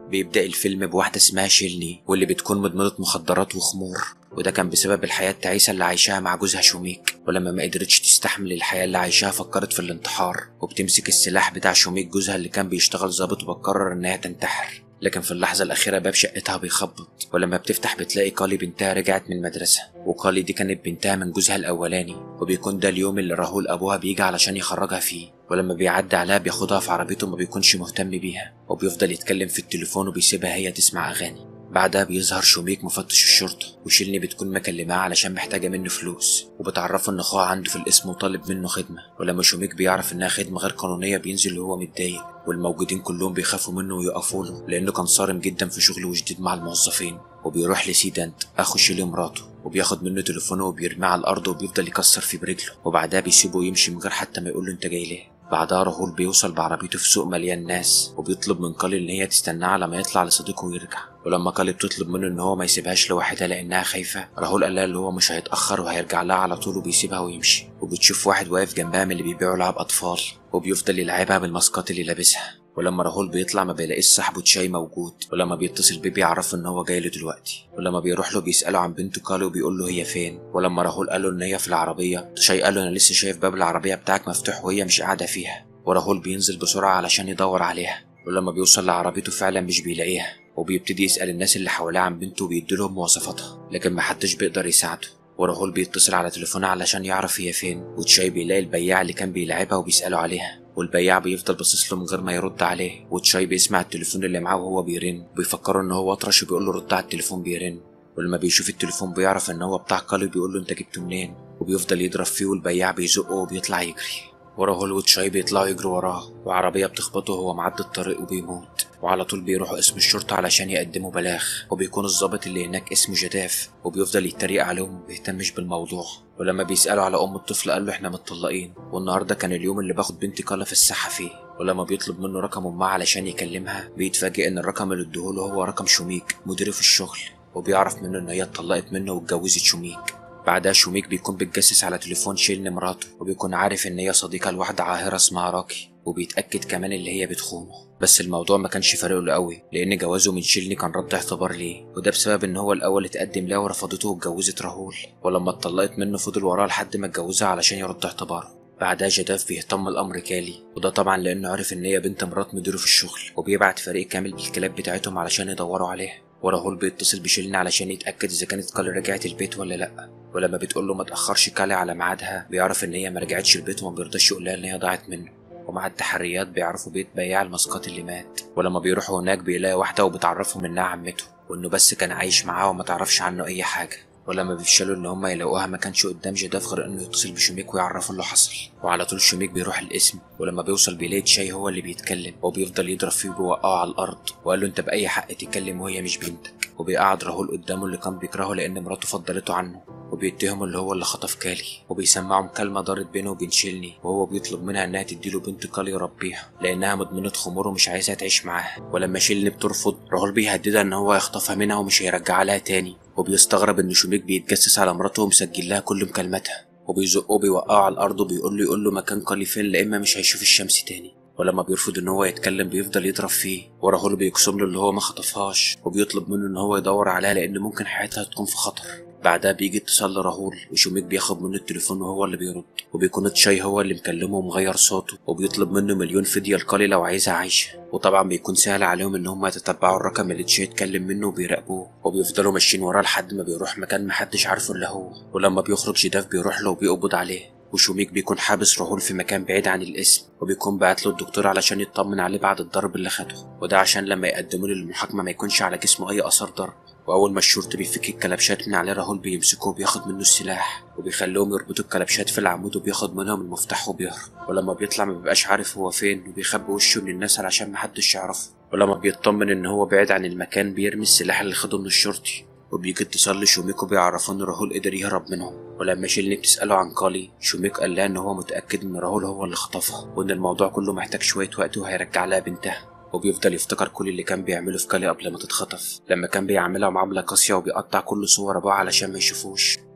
بيبدأ الفيلم بواحدة اسمها شيلني واللي بتكون مدمنة مخدرات وخمور وده كان بسبب الحياة التعيسة اللي عايشاها مع جوزها شوميك ولما ما قدرتش تستحمل الحياة اللي عايشاها فكرت في الانتحار وبتمسك السلاح بتاع شوميك جوزها اللي كان بيشتغل ظابط وبتقرر انها تنتحر لكن في اللحظة الأخيرة باب شقتها بيخبط ولما بتفتح بتلاقي كالي بنتها رجعت من المدرسة وكالي دي كانت بنتها من جوزها الأولاني وبيكون ده اليوم اللي راهول أبوها بيجي علشان يخرجها فيه ولما بيعدي عليها بياخدها في عربيته ما بيكونش مهتم بيها وبيفضل يتكلم في التليفون وبيسيبها هي تسمع أغاني بعدها بيظهر شوميك مفتش الشرطة وشيلني بتكون مكلماه علشان محتاجة منه فلوس وبتعرفه إن أخوها عنده في القسم وطالب منه خدمة ولما شوميك بيعرف إنها خدمة غير قانونية بينزل وهو متضايق والموجودين كلهم بيخافوا منه ويقفوا له لأنه كان صارم جدا في شغله وشديد مع الموظفين وبيروح لسيدانت أخو شيلي مراته وبياخد منه تليفونه وبيرميه على الأرض وبيفضل يكسر فيه برجله وبعدها بيسيبه يمشي من غير حتى ما يقوله أنت جاي ليه بعدها راهول بيوصل بعربيته في سوق مليان ناس وبيطلب من كالي ان هي تستناه على ما يطلع لصديقه ويرجع ولما كالي بتطلب منه ان هو ما يسيبهاش لوحدها لانها خايفه راهول قال لها اللي هو مش هيتاخر وهيرجع لها على طول وبيسيبها ويمشي وبتشوف واحد واقف جنبها من اللي بيبيعوا لعب اطفال وبيفضل يلعبها بالماسكات اللي لابسها ولما راهول بيطلع ما بيلاقيش صاحبه تشاي موجود ولما بيتصل بيه بيعرفه ان هو جاي له دلوقتي ولما بيروح له بيساله عن بنته كالي وبيقول له هي فين ولما راهول قال له ان هي في العربيه تشاي قال له انا لسه شايف باب العربيه بتاعك مفتوح وهي مش قاعده فيها وراهول بينزل بسرعة علشان يدور عليها ولما بيوصل لعربيته فعلا مش بيلاقيها وبيبتدي يسأل الناس اللي حواليه عن بنته وبيديلهم مواصفاتها لكن محدش بيقدر يساعده وراهول بيتصل على تليفونها علشان يعرف هي فين وتشاي بيلاقي البياع اللي كان بيلعبها وبيسأله عليها والبياع بيفضل باصص له من غير ما يرد عليه وتشاي بيسمع التليفون اللي معاه وهو بيرن بيفكره ان هو اطرش وبيقول له رد على التليفون بيرن ولما بيشوف التليفون بيعرف ان هو بتاع كالي بيقول له انت جبته منين وبيفضل يضرب فيه والبياع بيزقه وبيطلع يجري وراهول وتشاي بيطلعوا يجروا وراه وعربية بتخبطه وهو معدي الطريق وبيموت وعلى طول بيروحوا اسم الشرطة علشان يقدموا بلاغ وبيكون الضابط اللي هناك اسمه جداف وبيفضل يتريق عليهم ومبيهتمش بالموضوع ولما بيسألوا على أم الطفل قال له إحنا متطلقين والنهاردة كان اليوم اللي باخد بنتي كالا في الساحة فيه ولما بيطلب منه رقم أمها علشان يكلمها بيتفاجئ إن الرقم اللي اديهوله هو رقم شوميك مديره في الشغل وبيعرف منه إن هي اتطلقت منه واتجوزت شوميك بعدها شوميك بيكون بيتجسس على تليفون شيلن مراته وبيكون عارف ان هي صديقة لواحدة عاهرة اسمها راكي وبيتأكد كمان اللي هي بتخونه بس الموضوع ما كانش فارق له قوي لان جوازه من شيلني كان رد اعتبار ليه وده بسبب ان هو الاول اتقدم لها ورفضته واتجوزت راهول ولما اتطلقت منه فضل وراه لحد ما اتجوزها علشان يرد اعتباره بعدها جداف بيهتم الامر كالي وده طبعا لانه عرف ان هي بنت مرات مديره في الشغل وبيبعت فريق كامل بالكلاب بتاعتهم علشان يدوروا عليها وراهول بيتصل بشيلين علشان يتأكد إذا كانت كالي رجعت البيت ولا لأ ولما بتقول له ما تأخرش كالي على ميعادها بيعرف إن هي ما رجعتش البيت وما بيرضاش يقول لها إن هي ضاعت منه ومع التحريات بيعرفوا بيت بياع الماسكات اللي مات ولما بيروحوا هناك بيلاقي واحدة وبتعرفهم إنها عمته وإنه بس كان عايش معاها وما تعرفش عنه أي حاجة ولما بيفشلوا ان هم يلاقوها ما كانش قدام جداف غير انه يتصل بشوميك ويعرفه اللي حصل وعلى طول شوميك بيروح القسم ولما بيوصل بيلاقي تشاي هو اللي بيتكلم وبيفضل يضرب فيه وبيوقعه على الارض وقال له انت باي حق تتكلم وهي مش بنتك وبيقعد راهول قدامه اللي كان بيكرهه لان مراته فضلته عنه وبيتهمه اللي هو اللي خطف كالي وبيسمعه مكالمة دارت بينه وبين شيلني وهو بيطلب منها انها تديله بنت كالي يربيها لانها مدمنة خمور ومش عايزاها تعيش معاه ولما شيلني بترفض راهول بيهددها ان هو يخطفها منها ومش هيرجعها لها تاني وبيستغرب ان شوميك بيتجسس على مراته ومسجل لها كل مكالماتها وبيزقه وبيوقعه على الارض وبيقول له يقول له مكان كالي فين لا اما مش هيشوف الشمس تاني ولما بيرفض ان هو يتكلم بيفضل يضرب فيه وراهول بيقسم له اللي هو ما خطفهاش وبيطلب منه ان هو يدور عليها لان ممكن حياتها تكون في خطر بعدها بيجي اتصال لراهول وشوميك بياخد منه التليفون وهو اللي بيرد وبيكون تشاي هو اللي مكلمه ومغير صوته وبيطلب منه مليون فدية لكالي لو عايزها عايشة وطبعا بيكون سهل عليهم ان هم يتتبعوا الرقم اللي تشاي اتكلم منه وبيراقبوه وبيفضلوا ماشيين وراه لحد ما بيروح مكان محدش عارفه الا هو ولما بيخرج جداف بيروح له وبيقبض عليه وشوميك بيكون حابس راهول في مكان بعيد عن الاسم وبيكون بعت له الدكتور علشان يطمن عليه بعد الضرب اللي خده وده عشان لما يقدموا له للمحاكمة ما يكونش على جسمه أي أثر ضرب وأول ما الشرطة بيفك الكلبشات من عليه راهول بيمسكوه وبياخد منه السلاح وبيخليهم يربطوا الكلبشات في العمود وبياخد منهم المفتاح وبيهرب ولما بيطلع ما بيبقاش عارف هو فين وبيخبي وشه من الناس علشان محدش يعرفه ولما بيطمن إن هو بعيد عن المكان بيرمي السلاح اللي خده من الشرطي وبيجي اتصال لشوميك وبيعرفوا ان راهول قدر يهرب منهم ولما شيلني بتسأله عن كالي شوميك قال لها ان هو متأكد ان راهول هو اللي خطفها وان الموضوع كله محتاج شوية وقت وهيرجع لها بنتها وبيفضل يفتكر كل اللي كان بيعمله في كالي قبل ما تتخطف لما كان بيعملها معاملة قاسية وبيقطع كل صور أبوها علشان ما يشوفوش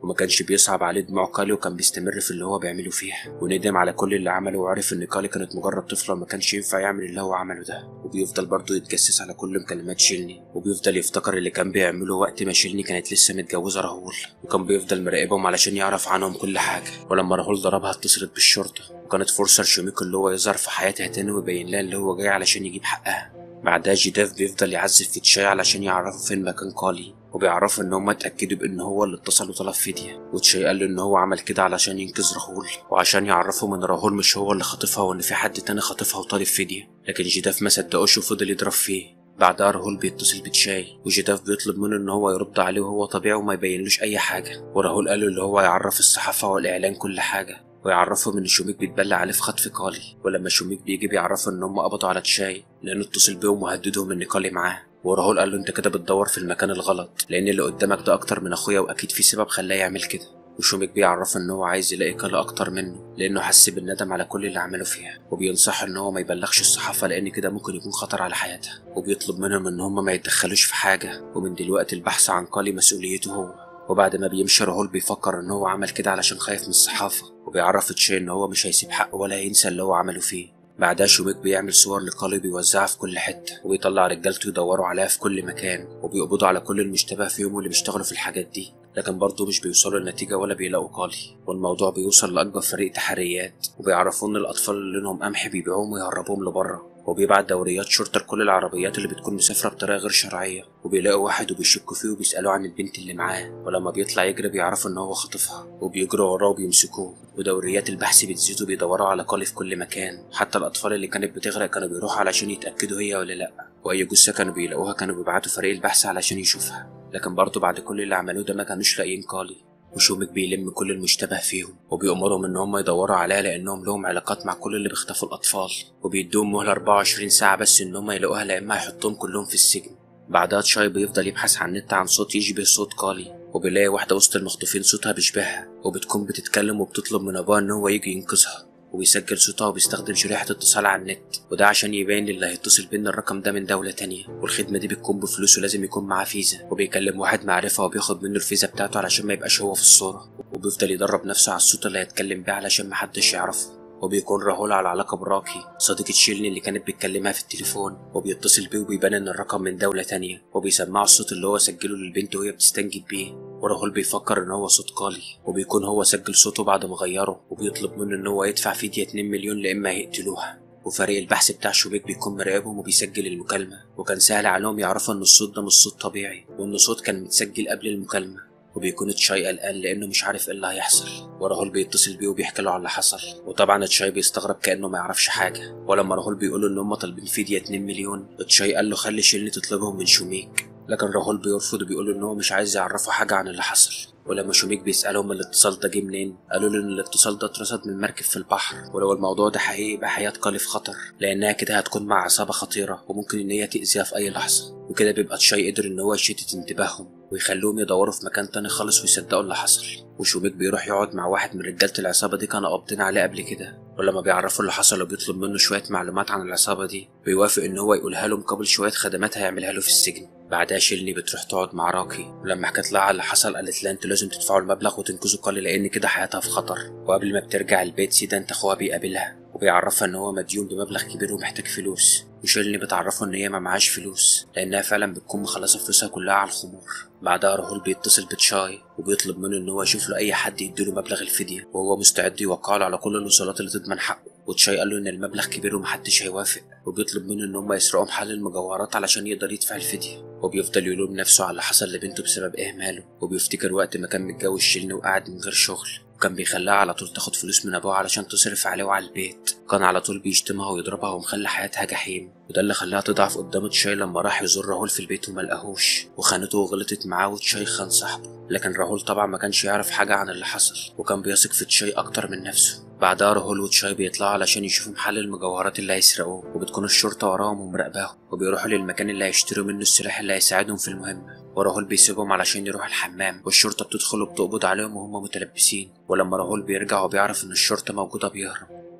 وما كانش بيصعب عليه دموع كالي وكان بيستمر في اللي هو بيعمله فيها وندم على كل اللي عمله وعرف ان كالي كانت مجرد طفلة وما كانش ينفع يعمل اللي هو عمله ده وبيفضل برضه يتجسس على كل مكالمات شيلني وبيفضل يفتكر اللي كان بيعمله وقت ما شيلني كانت لسه متجوزة راهول وكان بيفضل مراقبهم علشان يعرف عنهم كل حاجة ولما راهول ضربها اتصلت بالشرطة وكانت فرصة لشوميكو اللي هو يظهر في حياتها تاني ويبين لها اللي هو جاي علشان يجيب حقها بعدها جيداف بيفضل يعذب في تشاي علشان يعرفوا فين مكان كالي وبيعرفوا ان هم اتاكدوا بان هو اللي اتصل وطلب فديه وتشاي قال له ان هو عمل كده علشان ينقذ راهول وعشان يعرفهم ان راهول مش هو اللي خاطفها وان في حد تاني خاطفها وطالب فديه لكن جيداف ما صدقوش وفضل يضرب فيه بعدها راهول بيتصل بتشاي وجيداف بيطلب منه ان هو يرد عليه وهو طبيعي وما يبينلوش اي حاجه وراهول قال له اللي هو يعرف الصحافه والاعلان كل حاجه ويعرفهم ان شوميك بيتبلى عليه في خطف كالي ولما شوميك بيجي بيعرفوا ان هم قبضوا على تشاي لانه اتصل بيهم وهددهم ان كالي معاه وراهول قال له انت كده بتدور في المكان الغلط لان اللي قدامك ده اكتر من اخويا واكيد في سبب خلاه يعمل كده وشوميك بيعرفه ان هو عايز يلاقي كالا اكتر منه لانه حس بالندم على كل اللي عمله فيها وبينصحه ان هو ما يبلغش الصحافه لان كده ممكن يكون خطر على حياتها وبيطلب منهم ان هم ما يتدخلوش في حاجه ومن دلوقتي البحث عن كالي مسؤوليته هو وبعد ما بيمشي راهول بيفكر ان هو عمل كده علشان خايف من الصحافه وبيعرف تشي ان هو مش هيسيب حقه ولا هينسى اللي هو عمله فيه بعدها شوميك بيعمل صور لكالي بيوزعها في كل حتة وبيطلع رجالته يدوروا عليها في كل مكان وبيقبضوا على كل المشتبه فيهم واللي بيشتغلوا في الحاجات دي لكن برضه مش بيوصلوا لنتيجة ولا بيلاقوا كالي والموضوع بيوصل لأكبر فريق تحريات وبيعرفوا إن الأطفال اللي لونهم قمح بيبيعوهم ويهربوهم لبره وبيبعت دوريات شرطة لكل العربيات اللي بتكون مسافرة بطريقة غير شرعية وبيلاقوا واحد وبيشكوا فيه وبيسألوه عن البنت اللي معاه ولما بيطلع يجري بيعرفوا إن هو خاطفها وبيجروا وراه وبيمسكوه ودوريات البحث بتزيد وبيدوروا على كالي في كل مكان حتى الأطفال اللي كانت بتغرق كانوا بيروحوا علشان يتأكدوا هي ولا لأ وأي جثة كانوا بيلاقوها كانوا بيبعتوا فريق البحث علشان يشوفها لكن برضه بعد كل اللي عملوه ده ما كانوش لاقيين كالي وشومك بيلم كل المشتبه فيهم وبيأمرهم إن هم يدوروا عليها لأنهم لهم علاقات مع كل اللي بيخطفوا الأطفال وبيدوهم مهلة 24 ساعة بس إن هم يلاقوها لا إما هيحطوهم كلهم في السجن بعدها تشاي بيفضل يبحث عن النت عن صوت يشبه صوت كالي وبيلاقي واحدة وسط المخطوفين صوتها بيشبهها وبتكون بتتكلم وبتطلب من أبوها إن هو يجي ينقذها وبيسجل صوتها وبيستخدم شريحة اتصال على النت وده عشان يبين للي هيتصل بإن الرقم ده من دولة تانية والخدمة دي بتكون بفلوس ولازم يكون معاه فيزا وبيكلم واحد معرفة وبياخد منه الفيزا بتاعته علشان ما يبقاش هو في الصورة وبيفضل يدرب نفسه على الصوت اللي هيتكلم بيه علشان محدش يعرفه وبيكون راهول على علاقة براكي صديقة شيلني اللي كانت بتكلمها في التليفون وبيتصل بيه وبيبان ان الرقم من دولة تانية وبيسمعه الصوت اللي هو سجله للبنت وهي بتستنجد بيه وراهول بيفكر ان هو صوت كالي وبيكون هو سجل صوته بعد ما غيره وبيطلب منه ان هو يدفع فدية 2 مليون لإما هيقتلوها وفريق البحث بتاع شوبيك بيكون مراقبهم وبيسجل المكالمة وكان سهل عليهم يعرفوا ان الصوت ده مش صوت طبيعي وان صوت كان متسجل قبل المكالمة وبيكون تشاي قلقان لانه مش عارف ايه اللي هيحصل وراهول بيتصل بيه وبيحكي له على اللي حصل وطبعا تشاي بيستغرب كانه ما يعرفش حاجه ولما راهول بيقول له ان هم طالبين فديه 2 مليون تشاي قال له خلي شيلني تطلبهم من شوميك لكن راهول بيرفض وبيقول له ان هو مش عايز يعرفه حاجه عن اللي حصل ولما شوميك بيسألهم الاتصال ده جه منين قالوا له ان الاتصال ده اترصد من مركب في البحر ولو الموضوع ده حقيقي يبقى حياة كالي في خطر لانها كده هتكون مع عصابة خطيرة وممكن ان هي تأذيها في اي لحظة وكده بيبقى تشاي قدر ان هو يشتت انتباههم ويخلوهم يدوروا في مكان تاني خالص ويصدقوا اللي حصل وشوميك بيروح يقعد مع واحد من رجالة العصابة دي كانوا قابضين عليه قبل كده ولما بيعرفوا اللي حصل وبيطلب منه شوية معلومات عن العصابة دي بيوافق ان هو يقولها له مقابل شوية خدمات هيعملها له في السجن بعدها شيلني بتروح تقعد مع راكي ولما حكت لها على اللي حصل قالت لها انتوا لازم تدفعوا المبلغ وتنقذوا كالي لان كده حياتها في خطر وقبل ما بترجع البيت سيدانت اخوها بيقابلها وبيعرفها ان هو مديون بمبلغ كبير ومحتاج فلوس وشيلني بتعرفه ان هي ما معاش فلوس لانها فعلا بتكون مخلصه فلوسها كلها على الخمور بعدها راهول بيتصل بتشاي وبيطلب منه ان هو يشوف له اي حد يديله مبلغ الفديه وهو مستعد يوقع له على كل الوصولات اللي تضمن حقه وتشاي قال له ان المبلغ كبير ومحدش هيوافق وبيطلب منه ان هم يسرقوا محل المجوهرات علشان يقدر يدفع الفديه وبيفضل يلوم نفسه على اللي حصل لبنته بسبب اهماله وبيفتكر وقت ما كان متجوز شيلني وقاعد من غير شغل وكان بيخليها على طول تاخد فلوس من ابوها علشان تصرف عليه وعلى البيت كان على طول بيشتمها ويضربها ومخلي حياتها جحيم وده اللي خلاها تضعف قدام تشاي لما راح يزور راهول في البيت وما لقاهوش وخانته وغلطت معاه وتشاي خان صاحبه لكن راهول طبعا ما كانش يعرف حاجة عن اللي حصل وكان بيثق في تشاي أكتر من نفسه بعدها راهول وتشاي بيطلعوا علشان يشوفوا محل المجوهرات اللي هيسرقوه وبتكون الشرطة وراهم ومراقباهم وبيروحوا للمكان اللي هيشتروا منه السلاح اللي هيساعدهم في المهمة وراهول بيسيبهم علشان يروح الحمام والشرطة بتدخل وبتقبض عليهم وهم متلبسين ولما راهول بيرجع وبيعرف إن الشرطة موجودة بيهرب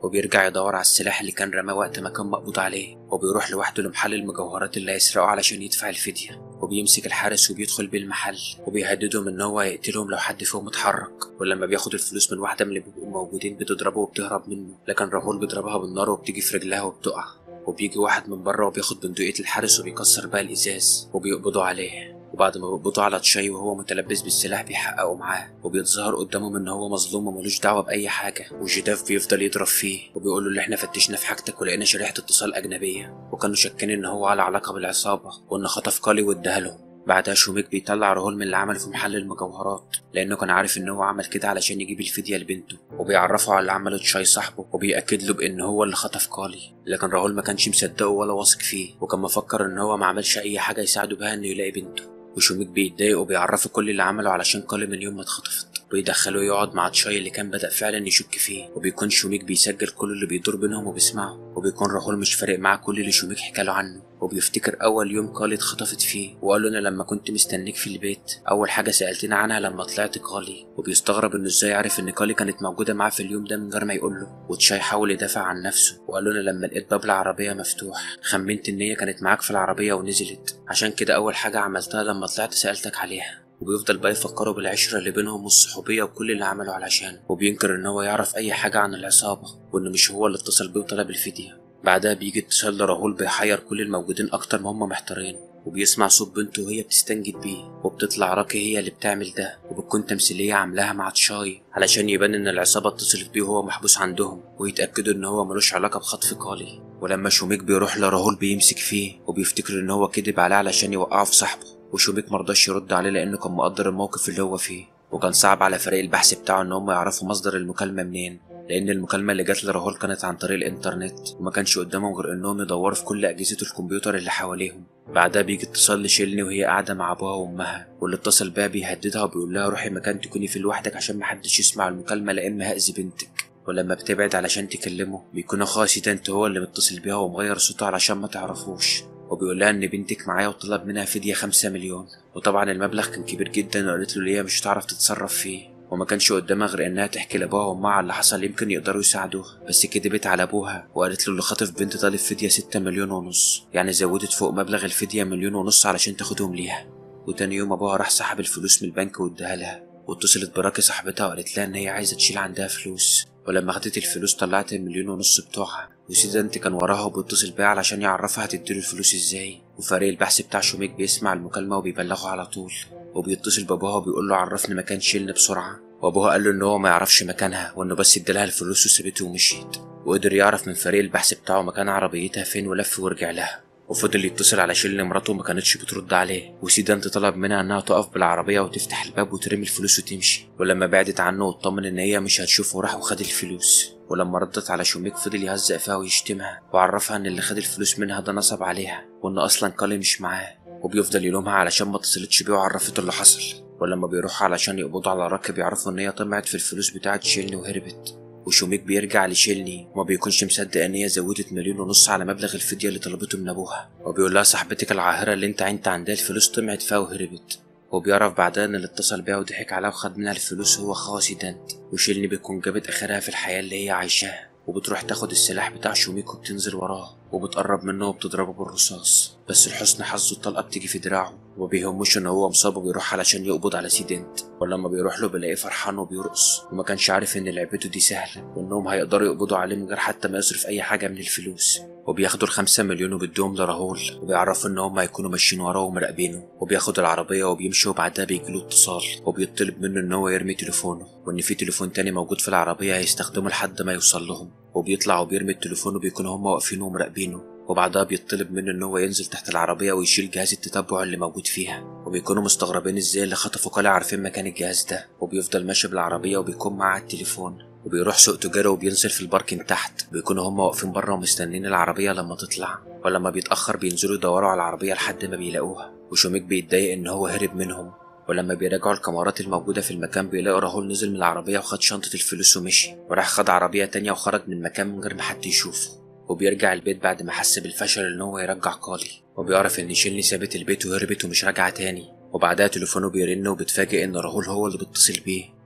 وبيرجع يدور على السلاح اللي كان رماه وقت ما كان مقبوض عليه وبيروح لوحده لمحل المجوهرات اللي هيسرقه علشان يدفع الفدية وبيمسك الحارس وبيدخل بيه المحل وبيهددهم ان هو هيقتلهم لو حد فيهم اتحرك ولما بياخد الفلوس من واحدة من اللي بيبقوا موجودين بتضربه وبتهرب منه لكن راهول بيضربها بالنار وبتيجي في رجلها وبتقع وبيجي واحد من بره وبياخد بندقية الحارس وبيكسر بقى الإزاز وبيقبضوا عليه وبعد ما بيقبضوا على تشاي وهو متلبس بالسلاح بيحققوا معاه وبيتظهر قدامهم ان هو مظلوم وملوش دعوه باي حاجه وجداف بيفضل يضرب فيه وبيقول له اللي احنا فتشنا في حاجتك ولقينا شريحه اتصال اجنبيه وكانوا شاكين ان هو على علاقه بالعصابه وان خطف كالي واداها لهم بعدها شوميك بيطلع راهول من اللي عمله في محل المجوهرات لانه كان عارف ان هو عمل كده علشان يجيب الفديه لبنته وبيعرفه على اللي عمله تشاي صاحبه وبيأكد له بان هو اللي خطف كالي لكن راهول ما كانش مصدقه ولا واثق فيه وكان مفكر ان هو ما عملش اي حاجه يساعده بها انه يلاقي بنته وشوميك بيتضايق وبيعرفه كل اللي عمله علشان كالي من يوم ما اتخطفت ويدخله يقعد مع تشاي اللي كان بدأ فعلا يشك فيه وبيكون شوميك بيسجل كل اللي بيدور بينهم وبيسمعه وبيكون راهول مش فارق معاه كل اللي شوميك حكاله عنه وبيفتكر أول يوم كالي اتخطفت فيه وقال له أنا لما كنت مستنيك في البيت أول حاجة سألتني عنها لما طلعت كالي وبيستغرب إنه إزاي عرف إن كالي كانت موجودة معاه في اليوم ده من غير ما يقول له وتشاي حاول يدافع عن نفسه وقال له أنا لما لقيت باب العربية مفتوح خمنت إن هي كانت معاك في العربية ونزلت عشان كده أول حاجة عملتها لما طلعت سألتك عليها وبيفضل بقى يفكره بالعشرة اللي بينهم والصحوبية وكل اللي عمله علشانه وبينكر إن هو يعرف أي حاجة عن العصابة وإنه مش هو اللي اتصل بيه وطلب الفدية بعدها بيجي اتصال لراهول بيحير كل الموجودين أكتر ما هم محتارين وبيسمع صوت بنته وهي بتستنجد بيه وبتطلع راكي هي اللي بتعمل ده وبتكون تمثيلية عاملاها مع تشاي علشان يبان إن العصابة اتصلت بيه وهو محبوس عندهم ويتأكدوا إن هو ملوش علاقة بخطف كالي ولما شوميك بيروح لراهول بيمسك فيه وبيفتكر إن هو كذب عليه علشان يوقعه في صاحبه وشوميك مرضاش يرد عليه لأنه كان مقدر الموقف اللي هو فيه وكان صعب على فريق البحث بتاعه إن هم يعرفوا مصدر المكالمة منين لأن المكالمة اللي جات لراهول كانت عن طريق الإنترنت وما كانش قدامهم غير إنهم يدوروا في كل أجهزة الكمبيوتر اللي حواليهم بعدها بيجي اتصال لشيلني وهي قاعدة مع أبوها وأمها واللي اتصل بيها بيهددها وبيقول لها روحي مكان تكوني فيه لوحدك عشان محدش يسمع المكالمة لا إما هأذي بنتك ولما بتبعد علشان تكلمه بيكون أخوها سيدانت هو اللي متصل بيها ومغير صوته علشان ما تعرفوش وبيقول لها ان بنتك معايا وطلب منها فدية خمسة مليون وطبعا المبلغ كان كبير جدا وقالت له ليه مش هتعرف تتصرف فيه وما كانش قدامها غير انها تحكي لابوها وامها على اللي حصل يمكن يقدروا يساعدوها بس كدبت على ابوها وقالت له اللي خاطف بنت طالب فدية ستة مليون ونص يعني زودت فوق مبلغ الفدية مليون ونص علشان تاخدهم ليها وتاني يوم ابوها راح سحب الفلوس من البنك واداها لها واتصلت براكي صاحبتها وقالت لها ان هي عايزه تشيل عندها فلوس ولما خدت الفلوس طلعت المليون ونص بتوعها وسيدانت كان وراها وبيتصل بيها علشان يعرفها هتديله الفلوس ازاي وفريق البحث بتاع شوميك بيسمع المكالمة وبيبلغه على طول وبيتصل بابوها وبيقول له عرفني مكان شيلن بسرعة وابوها قال له ان هو ما يعرفش مكانها وانه بس ادالها الفلوس وسابته ومشيت وقدر يعرف من فريق البحث بتاعه مكان عربيتها فين ولف ورجع لها وفضل يتصل على شيلن مراته ما كانتش بترد عليه وسيدانت طلب منها انها تقف بالعربيه وتفتح الباب وترمي الفلوس وتمشي ولما بعدت عنه واطمن ان هي مش هتشوفه راح وخد الفلوس ولما ردت على شوميك فضل يهزق فيها ويشتمها وعرفها ان اللي خد الفلوس منها ده نصب عليها وان اصلا كالي مش معاه وبيفضل يلومها علشان ما اتصلتش بيه وعرفته اللي حصل ولما بيروحوا علشان يقبضوا على راكب يعرفوا ان هي طمعت في الفلوس بتاعت شيلني وهربت وشوميك بيرجع لشيلني وما بيكونش مصدق ان هي زودت مليون ونص على مبلغ الفدية اللي طلبته من ابوها وبيقول لها صاحبتك العاهرة اللي انت عينت عندها الفلوس طمعت فيها وهربت وبيعرف بعدها ان اللي اتصل بيها وضحك عليها وخد منها الفلوس هو اخوها سيدانت وشيلني بتكون جابت اخرها في الحياة اللي هي عايشاها وبتروح تاخد السلاح بتاع شوميك وبتنزل وراه وبتقرب منه وبتضربه بالرصاص بس لحسن حظه الطلقة بتيجي في دراعه وما بيهموش ان هو مصاب وبيروح علشان يقبض على سيدنت ولما بيروح له بيلاقيه فرحان وبيرقص وما كانش عارف ان لعبته دي سهلة وانهم هيقدروا يقبضوا عليه من غير حتى ما يصرف اي حاجة من الفلوس وبياخدوا الخمسة مليون وبيدوهم لراهول وبيعرفوا ان هم هيكونوا ماشيين وراه ومراقبينه وبياخد العربية وبيمشي وبعدها بيجيله اتصال وبيطلب منه ان هو يرمي تليفونه وان في تليفون تاني موجود في العربية هيستخدمه لحد ما يوصل لهم وبيطلع وبيرمي التليفون وبيكونوا هم واقفين ومراقبينه وبعدها بيطلب منه ان هو ينزل تحت العربية ويشيل جهاز التتبع اللي موجود فيها وبيكونوا مستغربين ازاي اللي خطفوا كالي عارفين مكان الجهاز ده وبيفضل ماشي بالعربية وبيكون معاه التليفون وبيروح سوق تجاري وبينزل في الباركينج تحت بيكونوا هما واقفين بره ومستنيين العربية لما تطلع ولما بيتأخر بينزلوا يدوروا على العربية لحد ما بيلاقوها وشوميك بيتضايق ان هو هرب منهم ولما بيراجعوا الكاميرات الموجودة في المكان بيلاقوا راهول نزل من العربية وخد شنطة الفلوس ومشي وراح خد عربية تانية وخرج من المكان من غير ما حد يشوفه وبيرجع البيت بعد ما حس بالفشل ان هو يرجع كالي وبيعرف ان شيلني سابت البيت وهربت ومش راجعة تاني وبعدها تليفونه بيرن وبتفاجئ ان راهول هو اللي بيتصل بيه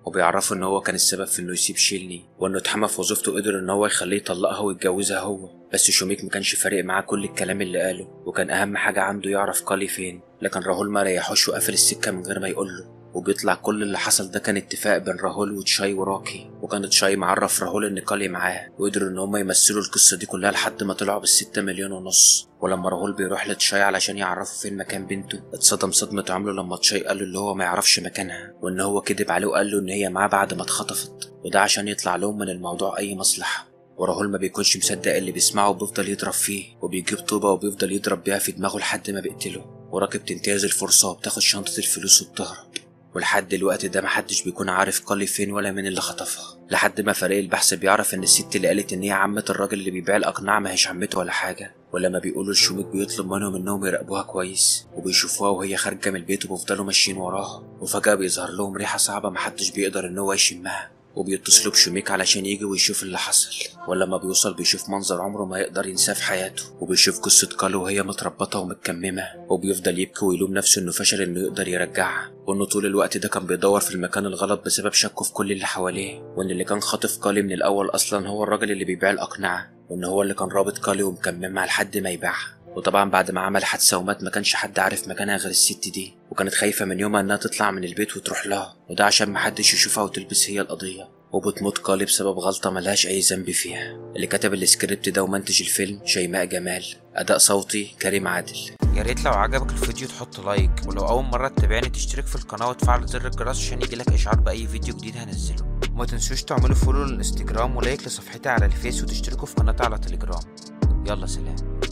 وبيعرفوا ان هو كان السبب في انه يسيب شيلني وانه اتحمى في وظيفته قدر ان هو يخليه يطلقها ويتجوزها هو بس شوميك ما كانش فارق معاه كل الكلام اللي قاله وكان اهم حاجه عنده يعرف كالي فين لكن راهول ما ريحوش وقفل السكه من غير ما يقوله وبيطلع كل اللي حصل ده كان اتفاق بين راهول وتشاي وراكي وكانت شاي معرف راهول ان كالي معاه وقدروا ان هما يمثلوا القصه دي كلها لحد ما طلعوا بالستة مليون ونص ولما راهول بيروح لتشاي علشان يعرفوا فين مكان بنته اتصدم صدمة عمله لما تشاي قال له اللي هو ما يعرفش مكانها وان هو كذب عليه وقال له ان هي معاه بعد ما اتخطفت وده عشان يطلع لهم من الموضوع اي مصلحه وراهول ما بيكونش مصدق اللي بيسمعه وبيفضل يضرب فيه وبيجيب طوبة وبيفضل يضرب بيها في دماغه لحد ما بيقتله وراكب تنتهز الفرصة وبتاخد شنطة الفلوس وبتهرب ولحد الوقت ده محدش بيكون عارف كالي فين ولا مين اللي خطفها لحد ما فريق البحث بيعرف ان الست اللي قالت ان هي عمة الراجل اللي بيبيع الاقناع ما هيش عمته ولا حاجة ولما بيقولوا لشوميك بيطلب منهم انهم يراقبوها كويس وبيشوفوها وهي خارجة من البيت وبيفضلوا ماشيين وراها وفجأة بيظهر لهم ريحة صعبة محدش بيقدر ان هو يشمها وبيتصلوا بشوميك علشان يجي ويشوف اللي حصل ولما بيوصل بيشوف منظر عمره ما يقدر ينساه في حياته وبيشوف قصة كالو وهي متربطة ومتكممة وبيفضل يبكي ويلوم نفسه انه فشل انه يقدر يرجعها وانه طول الوقت ده كان بيدور في المكان الغلط بسبب شكه في كل اللي حواليه وان اللي كان خاطف كالي من الاول اصلا هو الراجل اللي بيبيع الاقنعة وان هو اللي كان رابط كالي ومكممها لحد ما يبيعها وطبعا بعد ما عمل حادثة ومات ما كانش حد عارف مكانها غير الست دي وكانت خايفة من يومها انها تطلع من البيت وتروح لها وده عشان محدش يشوفها وتلبس هي القضية وبتموت كالي بسبب غلطة ملهاش أي ذنب فيها اللي كتب السكريبت ده ومنتج الفيلم شيماء جمال أداء صوتي كريم عادل يا ريت لو عجبك الفيديو تحط لايك ولو أول مرة تتابعني تشترك في القناة وتفعل زر الجرس عشان يجيلك إشعار بأي فيديو جديد هنزله وما تنسوش تعملوا فولو للانستجرام ولايك لصفحتي على الفيس وتشتركوا في قناتي على تليجرام يلا سلام